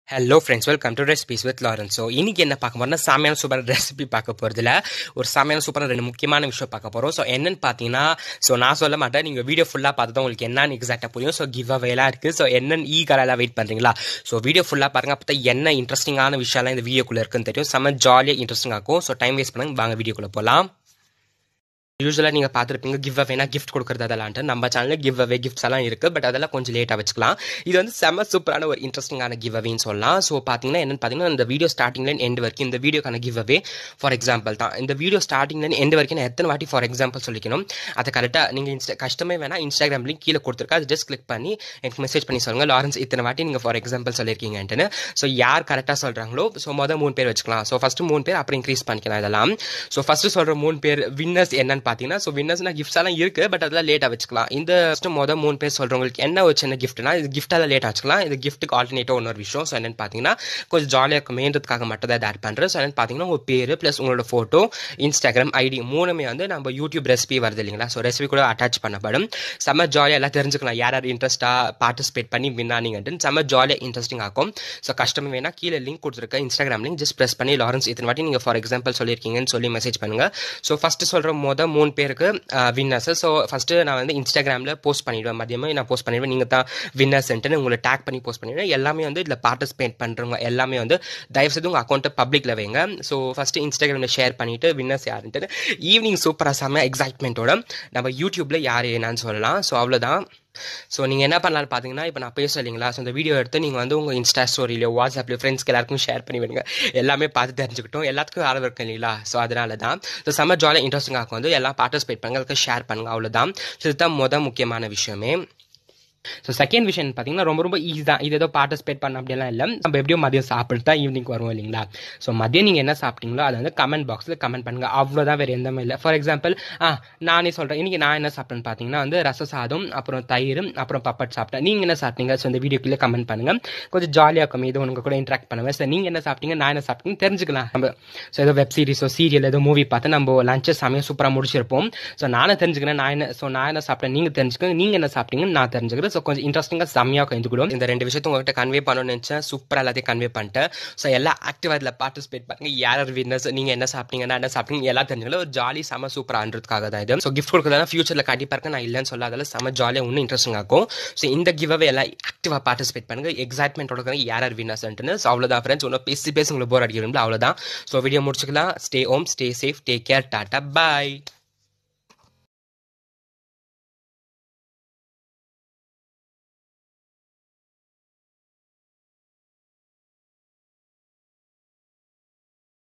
hello friends welcome to recipes with Lawrence so இன்னைக்கு என்ன பார்க்க போறோம்னா சாமியான சூப்பரான ரெசிபி பார்க்க போகிறதுல ஒரு சாமியான சூப்பரான ரெண்டு முக்கியமான விஷயம் பார்க்க போகிறோம் ஸோ என்னன்னு பார்த்தீங்கன்னா ஸோ நான் சொல்ல மாட்டேன் நீங்கள் வீடியோ ஃபுல்லாக பார்த்து தான் உங்களுக்கு என்னன்னு எக்ஸாக்டாக புரியும் ஸோ கிவ் அவேலாம் இருக்குது ஸோ என்னன்னு ஈ கரெல்லாம் வெயிட் பண்ணுறீங்களா ஸோ வீடியோ ஃபுல்லாக பாருங்க அப்போ தான் என்ன இன்ட்ரெஸ்டிங்கான விஷயம்லாம் இந்த வீடியோக்குள்ளே இருக்குன்னு தெரியும் செம்ம ஜாலியாக இன்ட்ரெஸ்டிங்காக இருக்கும் ஸோ டைம் வேஸ்ட் பண்ணுங்க வாங்க வீடியோக்குள்ளே போகலாம் யூஸ்வலாக நீங்கள் பார்த்துருப்பீங்க கிவ் அவேனா கிஃப்ட் கொடுக்குறது அதெல்லாம்ட்டு நம்ம சேனலில் கிவ் அவே கிஃப்ட்ஸ் எல்லாம் இருக்குது பட் அதெல்லாம் கொஞ்சம் லேட்டாக வச்சுக்கலாம் இது வந்து செம்ம சூப்பரான ஒரு இன்ட்ரெஸ்டிங்கான கிவ் அவேன்னு சொல்லலாம் ஸோ பார்த்தீங்கன்னா என்னென்னு பார்த்தீங்கன்னா இந்த வீடியோ ஸ்டார்டிங்லேருந்து எண்ட் வரைக்கும் இந்த வீடியோக்கான கிவ் அவே ஃபார் எக்ஸாம்பிள் தான் இந்த வீடியோ ஸ்டார்டிங்லேருந்து எண்ட் வரைக்கும் நான் எத்தனை வாட்டி ஃபார் எக்ஸாம்பிள் சொல்லிக்கணும் அதை கரெக்டாக நீங்கள் இன்ஸ்டா கஷ்டமே வேணால் இன்ஸ்டாகிராம் லிங்க் கீழே கொடுத்துருக்கா அது ஜஸ்ட் கிளிக் பண்ணி எனக்கு மெசேஜ் பண்ணி சொல்லுங்கள் லாரன்ஸ் இத்தனை வாட்டி நீங்கள் ஃபார் எக்ஸாம்பிள் சொல்லியிருக்கீங்கன்ட்டுன்னு ஸோ யார் கரெக்டாக சொல்கிறாங்களோ ஸோ மொதல் மூணு பேர் வச்சுக்கலாம் ஸோ ஃபஸ்ட்டு மூணு பேர் அப்புறம் இன்க்ரீஸ் பண்ணிக்கலாம் இதெல்லாம் ஸோ ஃபஸ்ட்டு சொல்கிற மூணு பேர் வின்னர்ஸ் என்னன்னு பார்த்தீங்கன்னா ஸோ வின்னர்ஸ் கிஃப்ட்ஸ் எல்லாம் இருக்கு பட் அதெல்லாம் லேட்டாக வச்சுக்கலாம் இந்த ஃபஸ்ட்டு மொதல் மூணு பேர் சொல்றவங்களுக்கு என்ன ஒரு சின்ன கிஃப்ட்னா இது கிஃப்டாக லேட்டாக வச்சுக்கலாம் இது கிஃப்ட்டுக்கு ஆல்டர்னேட்டிவ் இன்னொரு விஷயம் ஸோ என்னன்னு பார்த்தீங்கன்னா கொஞ்சம் ஜாலியாக இருக்குமேன்றதுக்காக மட்டும் தான் ஆட் பண்ணுறேன் ஸோ என்னன்னு பார்த்தீங்கன்னா உங்கள் பேர் ப்ளஸ் உங்களோட ஃபோட்டோ இன்ஸ்டாகிராம் ஐடி மூணுமே வந்து நம்ம யூடியூப் ரெசிபி வருது இல்லைங்களா ஸோ ரெசிபி கூட அட்டாச் பண்ணப்படும் செம்ம ஜாலியாக எல்லாம் தெரிஞ்சுக்கலாம் யார் யார் இன்ட்ரெஸ்ட்டாக பார்ட்டிசிபேட் பண்ணி வின்னானீங்கன்ட்டு செம்ம ஜாலியாக இன்ட்ரெஸ்டிங் ஆகும் ஸோ கஷ்டமே வேணா கீழே லிங்க் கொடுத்துருக்க இன்ஸ்டாகிராம் லிங்க் ஜஸ்ட் ப்ரெஸ் பண்ணி லாரன்ஸ் இத்தனை வாட்டி நீங்கள் ஃபார் எக்ஸாம்பிள் சொல்லியிருக்கீங்கன்னு சொல்லி மெசேஜ் பண்ணுங்கள் ஸோ ஃபஸ்ட்டு சொல்கிற மொதல் மூணு பேருக்கு வின்னர்ஸ் ஸோ ஃபஸ்ட்டு நான் வந்து இன்ஸ்டாகிராமில் போஸ்ட் பண்ணிவிடுவேன் மதியமே நான் போஸ்ட் பண்ணிடுவேன் நீங்கள் தான் வின்னர்ஸ்ன்ட்டு உங்களை டேக் பண்ணி போஸ்ட் பண்ணிவிடுவேன் எல்லாமே வந்து இதில் பார்ட்டிசிபேட் பண்ணுறவங்க எல்லாமே வந்து தயவுசெய்து உங்கள் அக்கௌண்ட்டை பப்ளிக்கில் வைங்க ஸோ ஃபஸ்ட்டு இன்ஸ்டாகிராமில் ஷேர் பண்ணிவிட்டு வின்னர்ஸ் யாருன்ட்டு ஈவினிங் சூப்பராக செம்ம எக்ஸைட்மெண்ட்டோட நம்ம யூடியூப்பில் யார் என்னன்னு சொல்லலாம் ஸோ அவ்வளோதான் ஸோ நீங்கள் என்ன பண்ணலாம்னு பார்த்தீங்கன்னா இப்போ நான் பேச இல்லைங்களா ஸோ இந்த வீடியோ எடுத்து நீங்கள் வந்து உங்கள் இன்ஸ்டா ஸ்டோரியிலோ வாட்ஸ்அப்லையோ ஃப்ரெண்ட்ஸ்க்கு எல்லாருக்கும் ஷேர் பண்ணி விடுங்க எல்லாமே பார்த்து தெரிஞ்சுக்கிட்டோம் எல்லாத்துக்கும் ஆதரவு இருக்கு இல்லைங்களா ஸோ அதனால தான் ஸோ செம்ம ஜாலியாக இன்ட்ரெஸ்டிங்காக வந்து எல்லாம் பார்ட்டிசிபேட் பண்ணுங்க அதுக்கு ஷேர் பண்ணுங்க அவ்வளோதான் ஸோ இதுதான் மொதல் முக்கியமான விஷயமே ஸோ செகண்ட் விஷயம் பார்த்தீங்கன்னா ரொம்ப ரொம்ப ஈஸி தான் இது ஏதோ பார்ட்டிசிபேட் பண்ண அப்படியெல்லாம் இல்லை நம்ம எப்படியும் மதியம் சாப்பிட்டு தான் ஈவினிங் வருவோம் இல்லைங்களா ஸோ மதியம் நீங்கள் என்ன சாப்பிட்டீங்களோ அதை வந்து கமெண்ட் பாக்ஸில் கமெண்ட் பண்ணுங்கள் அவ்வளோதான் வேறு எந்தமே இல்லை ஃபார் எக்ஸாம்பிள் ஆ நானே சொல்கிறேன் இன்றைக்கி நான் என்ன சாப்பிட்டேன்னு பார்த்தீங்கன்னா வந்து ரச சாதம் அப்புறம் தயிர் அப்புறம் பப்பட் சாப்பிட்டேன் நீங்கள் என்ன சாப்பிட்டீங்க ஸோ இந்த வீடியோக்குள்ளே கமெண்ட் பண்ணுங்கள் கொஞ்சம் ஜாலியாக இருக்கும் இது உங்க கூட இன்ட்ராக்ட் பண்ணுவேன் சார் நீங்கள் என்ன சாப்பிட்டீங்க நான் என்ன சாப்பிட்டீங்கன்னு தெரிஞ்சுக்கலாம் நம்ம ஸோ ஏதோ வெப் சீரிஸோ சீரியல் ஏதோ மூவி பார்த்து நம்ம லஞ்சு சமயம் சூப்பராக முடிச்சிருப்போம் ஸோ நானும் தெரிஞ்சுக்கிறேன் நான் என்ன ஸோ நான் என்ன சாப்பிட்டேன் நீங்கள் தெரிஞ்சுக்கோங்க நீங்கள் என்ன சாப்பிட்டீங்கன்னு நான் தெரிஞ்சுக்கிறேன் ஸோ கொஞ்சம் இன்ட்ரெஸ்டிங்காக செம்மையாக கழிந்து கொடுக்கும் இந்த ரெண்டு விஷயத்தை உங்கள்கிட்ட கன்வே பண்ணணும்னு நினச்சேன் சூப்பராக எல்லாத்தையும் கன்வே பண்ணிட்டேன் ஸோ எல்லாம் ஆக்டிவாக இதில் பார்ட்டிசிபேட் பண்ணுங்க யார் யார் வின்னர்ஸ் நீங்கள் என்ன சாப்பிட்டீங்க நான் என்ன சாப்பிட்டீங்க எல்லாம் தெரிஞ்சுக்கல ஒரு ஜாலி செம சூப்பரான்றதுக்காக தான் இது ஸோ கிஃப்ட் கொடுக்குறதா ஃபியூச்சரில் கண்டிப்பாக இருக்க நான் இல்லைன்னு சொல்லாதால செம ஜாலியாக இன்னும் இன்ட்ரெஸ்டிங் ஆகும் ஸோ இந்த கிவ் அவே எல்லாம் ஆக்டிவாக பார்ட்டிசிபேட் பண்ணுங்க எக்ஸைட்மெண்ட்டோட யார் யார் வின்னர்ஸ்ன்ட்டுன்னு ஸோ அவ்வளோதான் ஃப்ரெண்ட்ஸ் ஒன்றும் பேசி பேசி உங்களுக்கு போர் அடிக்கிறோம்ல அவ்வளோதான் ஸோ வீடியோ முடிச்சுக்கலாம் stay home stay safe take care tata பாய்